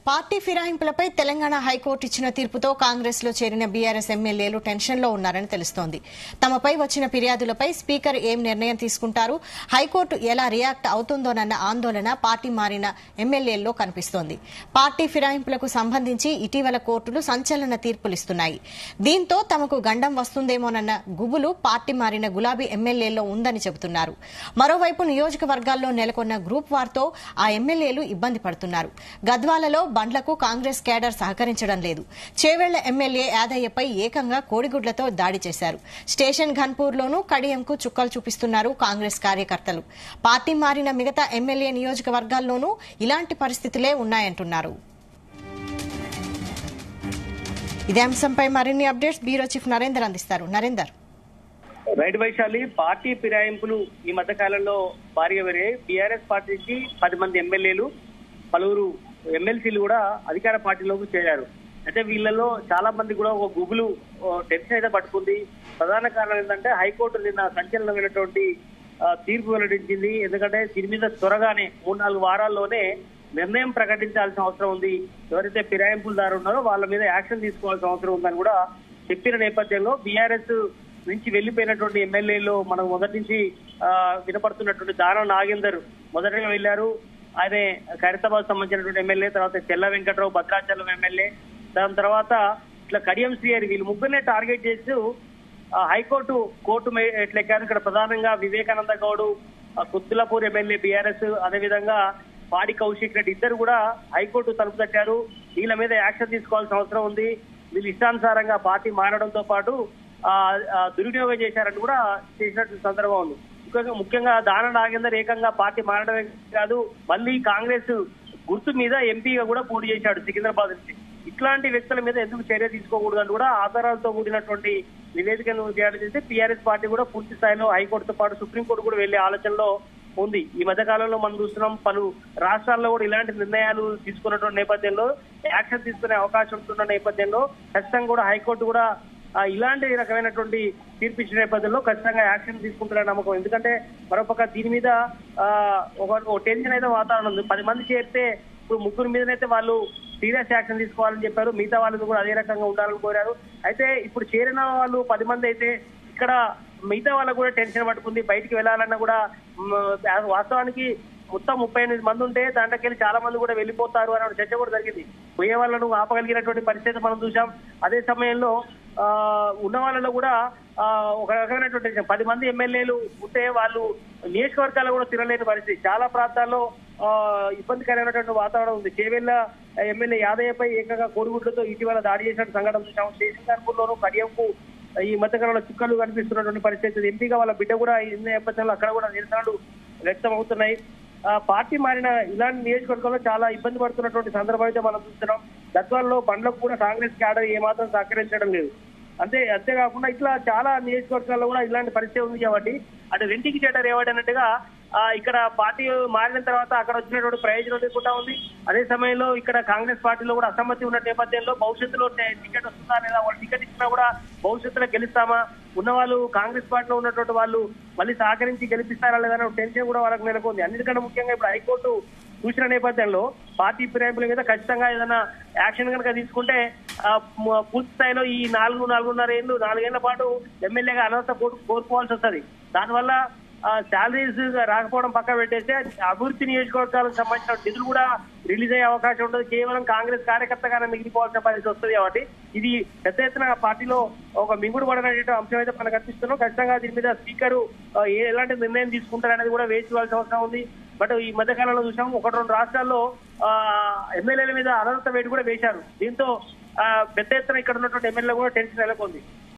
Party ఫిరాయింపులపై Telangana high court ఇచ్చిన తీర్పుతో కాంగ్రెస్ లో చేరిన బీఆర్ఎస్ ఎమ్మెల్యేలు టెన్షన్ లో ఉన్నారని తెలుస్తోంది తమపై వచ్చిన ఫిర్యాదులపై స్పీకర్ ఏం నిర్ణయం తీసుకుంటారు హైకోర్టు ఎలా రియాక్ట్ అవుతుందోనన్న ఆందోళన పార్టీ మారిన ఎమ్మెల్యేల్లో కనిపిస్తోంది పార్టీ ఫిరాయింపులకు సంబంధించి ఇటీవల కోర్టులు సంచలన తీర్పులిస్తున్నాయి దీంతో తమకు గండం వస్తుందేమోనన్న గుబులు పార్టీ మారిన గులాబీ ఎమ్మెల్యేల్లో ఉందని చెబుతున్నారు మరోవైపు నియోజకవర్గాల్లో నెలకొన్న గ్రూప్ వార్తో ఆ ఎమ్మెల్యేలు ఇబ్బంది పడుతున్నారు గద్వాలలో బండ్లకు కాంగ్రెస్ కేడర్ సహకరించడం లేదు చేవెళ్ల ఎమ్మెల్యే యాదయ్యపై ఏకంగా కోడిగుడ్లతో దాడి చేశారు స్టేషన్ ఘన్పూర్లోనూ కడియంకు చుక్కలు చూపిస్తున్నారు కాంగ్రెస్ కార్యకర్తలు పార్టీ మారిన మిగతా ఎమ్మెల్యే నియోజకవర్గాల్లోనూ ఇలాంటి పరిస్థితులే ఉన్నాయంటున్నారు ఇదే అంశంపై మరిన్ని అప్డేట్స్ బ్యూరో చీఫ్ నరేందర్ అందిస్తారు నరేందర్ రైట్ వైశాలి పార్టీ ఫిరాయింపులు ఈ మధ్య కాలంలో భారీగా పెరిగాయి బీఆర్ఎస్ పార్టీకి పది మంది ఎమ్మెల్యేలు పలువురు ఎమ్మెల్సీలు కూడా అధికార పార్టీలోకి చేరారు అయితే వీళ్ళలో చాలా మంది కూడా ఒక గుబులు ఓ టెన్షన్ అయితే పట్టుకుంది ప్రధాన కారణం ఏంటంటే హైకోర్టు నిన్న సంచలనమైనటువంటి ఆ, తీర్పు వెల్లడించింది ఎందుకంటే దీని మీద త్వరగానే మూడు నాలుగు వారాల్లోనే నిర్ణయం ప్రకటించాల్సిన అవసరం ఉంది ఎవరైతే ఫిరాయింపులదారు ఉన్నారో వాళ్ళ మీద యాక్షన్ తీసుకోవాల్సిన అవసరం ఉందని కూడా చెప్పిన నేపథ్యంలో బీఆర్ఎస్ నుంచి వెళ్లిపోయినటువంటి ఎమ్మెల్యేలు మనకు మొదటి నుంచి ఆ, వినపడుతున్నటువంటి దానం నాగేందర్ మొదటగా వెళ్లారు ఆయన ఖైరతాబాద్ సంబంధించినటువంటి ఎమ్మెల్యే తర్వాత చెల్ల వెంకట్రావు భద్రాచలం ఎమ్మెల్యే దాని తర్వాత ఇట్లా కడియం శ్రీహరి వీళ్ళు ముగ్గురినే టార్గెట్ చేస్తూ ఆ, హైకోర్టు కోర్టు మే- ఎట్లా ఎక్కారు ఇక్కడ ప్రధానంగా వివేకానంద గౌడ్ ఆ, కుత్తులపూర్ ఎమ్మెల్యే బీఆర్ఎస్ అదేవిధంగా పాడి కౌశిక్ రెడ్డి ఇద్దరు కూడా హైకోర్టు తలుపు తట్టారు వీళ్ళ మీద యాక్షన్ తీసుకోవాల్సిన అవసరం ఉంది వీళ్ళు ఇష్టానుసారంగా పార్టీ మారడంతో పాటు ఆ, ఆ, దుర్వినియోగం చేశారని కూడా చేసినట్టు సందర్భం ఉంది ముఖ్యంగా ముఖ్యంగా దాన నాగేందర్ ఏకంగా పార్టీ మారడమే కాదు మళ్ళీ కాంగ్రెస్ గుర్తు మీద ఎంపీగా కూడా పోటీ చేశాడు సికింద్రాబాద్ నుంచి ఇట్లాంటి వ్యక్తుల మీద ఎందుకు చర్య తీసుకోకూడదు అని కూడా ఆధారాలతో కూడినటువంటి నివేదికను తయారు చేస్తే టీఆర్ఎస్ పార్టీ కూడా పూర్తి స్థాయిలో హైకోర్టుతో పాటు సుప్రీంకోర్టు కూడా వెళ్లే ఆలోచనలో ఉంది ఈ మధ్య కాలంలో మనం చూస్తున్నాం పలు రాష్ట్రాల్లో కూడా ఇలాంటి నిర్ణయాలు తీసుకున్నటువంటి నేపథ్యంలో యాక్షన్ తీసుకునే అవకాశం ఉంటున్న నేపథ్యంలో ఖచ్చితంగా కూడా హైకోర్టు కూడా ఆ, ఇలాంటి రకమైనటువంటి తీర్పు ఇచ్చిన నేపథ్యంలో ఖచ్చితంగా యాక్షన్ తీసుకుంటారని నమ్మకం ఎందుకంటే మరోపక్క దీని మీద ఆ, ఒక ఒక టెన్షన్ అయితే వాతావరణం ఉంది పది మంది చేరితే ఇప్పుడు ముగ్గురు మీదనైతే వాళ్ళు సీరియస్ యాక్షన్ తీసుకోవాలని చెప్పారు మిగతా వాళ్ళని కూడా అదే రకంగా ఉండాలని కోరారు అయితే ఇప్పుడు చేరిన వాళ్ళు పది మంది అయితే ఇక్కడ మిగతా వాళ్ళకు కూడా టెన్షన్ పట్టుకుంది బయటికి వెళ్ళాలన్నా కూడా మ్, వాస్తవానికి మొత్తం ముప్పై ఎనిమిది మంది ఉంటే దాంట్లోకి వెళ్ళి చాలా మంది కూడా వెళ్ళిపోతారు అనే చర్చ కూడా జరిగింది పోయే వాళ్ళను ఆపగలిగినటువంటి పరిస్థితి మనం చూసాం అదే సమయంలో ఆ, ఉన్న వాళ్ళలో కూడా ఆ, ఒక రకమైనటువంటి టెన్షన్. పది మంది ఎమ్మెల్యేలు ఉంటే వాళ్ళు నియోజకవర్గాల్లో కూడా తిరగలేని పరిస్థితి చాలా ప్రాంతాల్లో ఆ, ఇబ్బందికరమైనటువంటి వాతావరణం ఉంది చేవెళ్ళ ఎమ్మెల్యే యాదయ్యపై ఏకంగా కోడిగుడ్లతో ఇటీవల దాడి చేసిన సంఘటన చూసాం స్టేషన్ కర్పూర్లోను కడియంకు ఈ మధ్యకాలంలో చుక్కలు కనిపిస్తున్నటువంటి పరిస్థితి ఎంపీగా వాళ్ళ బిడ్డ కూడా ఈ నేపథ్యంలో అక్కడ కూడా నిరసనలు వ్యక్తం అవుతున్నాయి ఆ, పార్టీ మారిన ఇలాంటి నియోజకవర్గంలో చాలా ఇబ్బంది పడుతున్నటువంటి సందర్భం అయితే మనం చూస్తున్నాం గద్వాల్లో బండ్లకు కూడా కాంగ్రెస్ క్యాడర్ ఏమాత్రం సహకరించడం లేదు అంతే అంతేకాకుండా ఇట్లా చాలా నియోజకవర్గాల్లో కూడా ఇలాంటి పరిస్థితి ఉంది కాబట్టి అటు రెంటికి చేటర్ ఏవాడన్నట్టుగా ఆ, ఇక్కడ పార్టీ మారిన తర్వాత అక్కడ వచ్చినటువంటి ప్రయోజనం లేకుండా ఉంది అదే సమయంలో ఇక్కడ కాంగ్రెస్ పార్టీలో కూడా అసమ్మతి ఉన్న నేపథ్యంలో భవిష్యత్తులో టి- టికెట్ వస్తుందా లేదా వాళ్ళు టికెట్ ఇచ్చినా కూడా భవిష్యత్తులో గెలుస్తామా ఉన్న వాళ్ళు కాంగ్రెస్ పార్టీలో ఉన్నటువంటి వాళ్ళు మళ్ళీ సహకరించి గెలిపిస్తారా లేదా అనే టెన్షన్ కూడా వాళ్ళకి నెలకొంది అన్నిటికంటే ముఖ్యంగా ఇప్పుడు హైకోర్టు చూసిన నేపథ్యంలో పార్టీ ఫిరాయింపుల మీద ఖచ్చితంగా ఏదైనా యాక్షన్ కనుక తీసుకుంటే ఆ, మ- పూర్తి స్థాయిలో ఈ నాలుగు నాలుగున్నర ఏళ్ళు నాలుగేళ్ల పాటు ఎమ్మెల్యేగా అనవసర కోరు- కోరుకోవాల్సి వస్తుంది దానివల్ల శాలరీస్ రాకపోవడం పక్క పెట్టేస్తే అభివృద్ధి నియోజకవర్గాలకు సంబంధించిన నిధులు కూడా రిలీజ్ అయ్యే అవకాశం ఉంటుంది కేవలం కాంగ్రెస్ కార్యకర్తగానే మిగిలిపోవాల్సిన పరిస్థితి వస్తుంది కాబట్టి ఇది పెద్ద ఎత్తున పార్టీలో ఒక మింగుడు పడినటువంటి అంశం అయితే మనకు కనిపిస్తున్నాం ఖచ్చితంగా దీని మీద స్పీకర్ ఎలాంటి నిర్ణయం తీసుకుంటారనేది కూడా వేచి చూడాల్సిన అవసరం ఉంది బట్ ఈ మధ్య కాలంలో చూసాం ఒకటి రెండు రాష్ట్రాల్లో ఆ, ఎమ్మెల్యేల మీద అనర్హత వేటు కూడా వేశారు దీంతో ఆ, పెద్ద ఎత్తున ఇక్కడ ఉన్నటువంటి ఎమ్మెల్యే కూడా టెన్షన్ నెలకొంది